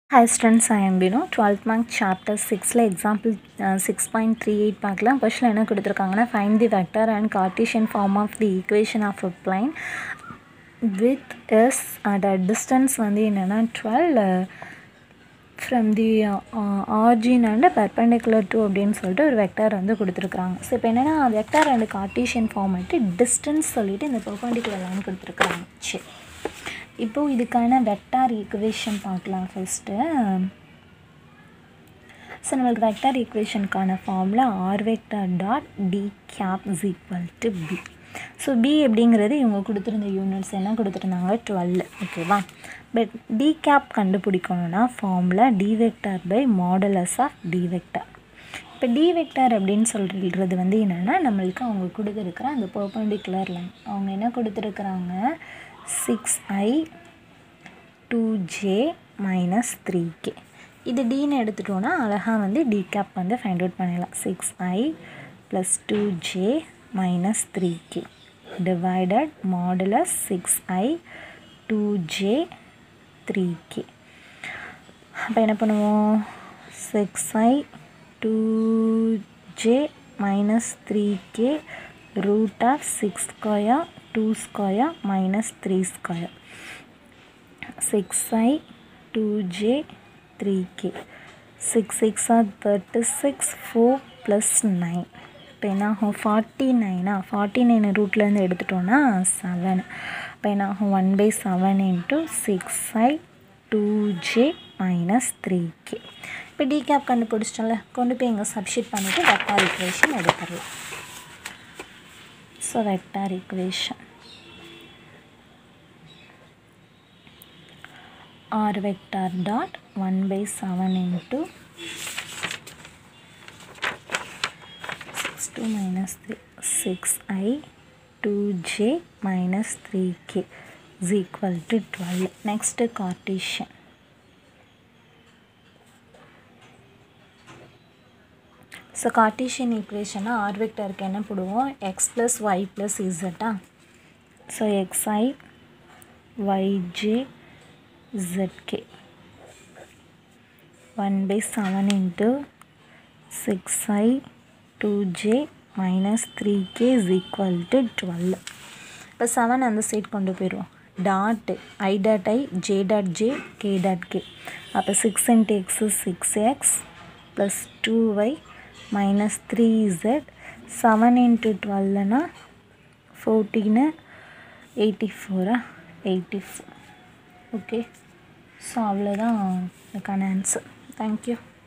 Hi students, I am Bino. 12th month chapter 6ல example six point three eight பார்க்கலாம் question என்ன கொடுத்துருக்காங்கன்னா find the vector and Cartesian form of the equation of a plane with is at a distance வந்து என்னென்னா twelve from the origin and perpendicular to அப்படின்னு சொல்லிட்டு ஒரு vector வந்து கொடுத்துருக்குறாங்க ஸோ இப்போ என்னென்னா வெக்டார் அண்ட் கார்டீஷியன் ஃபார்ம் வந்துட்டு டிஸ்டன்ஸ் சொல்லிட்டு இந்த பர்பண்டிகுலர் லைன் கொடுத்துருக்குறாங்க சரி இப்போது இதுக்கான வெக்டார் ஈக்குவேஷன் பார்க்கலாம் ஃபஸ்ட்டு ஸோ நம்மளுக்கு vector ஈக்குவேஷனுக்கான formula R vector dot D cap is equal to P so P அப்படிங்கிறது இவங்க கொடுத்துருந்த யூனிட்ஸ் என்ன கொடுத்துருந்தாங்க டுவெல் ஓகேவா பட் டி கேப் கண்டுபிடிக்கணும்னா formula D vector by modulus of D vector இப்போ டி வெக்டார் அப்படின்னு சொல்கிறது வந்து என்னென்னா நம்மளுக்கு அவங்க கொடுத்துருக்குற அந்த பர்பண்டிகுலர் லைன் அவங்க என்ன கொடுத்துருக்குறாங்க six i two j minus three k இது டின்னு எடுத்துட்டோன்னா அழகாக வந்து டி கேப் வந்து ஃபைண்ட் அவுட் பண்ணிடலாம் six i plus two j minus three k divided modulus six i two j three k அப்போ என்ன பண்ணுவோம் six i two j minus three k root of six square two square minus three square six i two j three k six six or thirty six four plus nine இப்போ என்ன ஆகும் forty நைனா forty nine ரூட்லேருந்து எடுத்துட்டோன்னா seven இப்போ என்ன ஆகும் one by seven into six i two j minus three k இப்போ டி கேப் கண்டுபிடிச்சிட்டோம்ல கொண்டு போய் இங்கே சப்ஷீட் பண்ணிவிட்டு வெக்டார் ஈக்குவேஷன் எடுத்துடலாம் so vector equation r vector dot 1 by 7 into 6 2 minus 3 6i 2j minus 3k is equal to 12 next cartesian so cartesian ஈக்குவேஷனை r வெக்டருக்கு என்ன போடுவோம் எக்ஸ் ப்ளஸ் ஒய் ப்ளஸ் இசட்டா so x i y j zk 1 by 7 into 6i 2j minus 3k is equal to 12 இப்போ seven அந்த side கொண்டு போயிடுவோம் dot i dot i j dot j k dot k அப்போ six into x six x plus two y minus three z seven into டுவெல்னா ஃபோர்டீனு eighty ஃபோரா eighty four okay so அவ்வளோதான் அதுக்கான ஆன்சர் தேங்க்யூ